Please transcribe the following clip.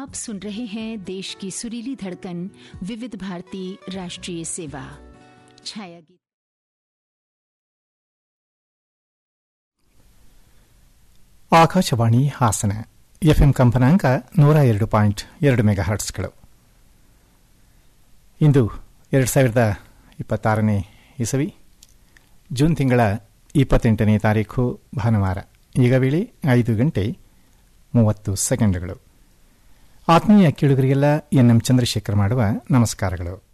आप सुन रहे हैं देश की सुरीली धड़कन विविध भारती राष्ट्रीय सेवा छाया गीत ಆಕಾಶವಾಣಿ ಹಾಸನ ಎಫ್ಎಂ ಕಂಪನಾಂಕ ನೂರ ಎರಡು ಪಾಯಿಂಟ್ ಎರಡು ಮೆಗಾ ಹರ್ಟ್ಸ್ಗಳು ಇಂದು ಎರಡು ಸಾವಿರದ ಇಪ್ಪತ್ತಾರನೇ ಇಸವಿ ಜೂನ್ ತಿಂಗಳ ಇಪ್ಪತ್ತೆಂಟನೇ ತಾರೀಖು ಭಾನುವಾರ ಈಗ ವೇಳೆ ಐದು ಗಂಟೆ ಮೂವತ್ತು ಸೆಕೆಂಡ್ಗಳು ಆತ್ಮೀಯ ಕೇಳುಗರಿಗೆಲ್ಲ ಎನ್ ಎಂ ಚಂದ್ರಶೇಖರ್ ಮಾಡುವ ನಮಸ್ಕಾರಗಳು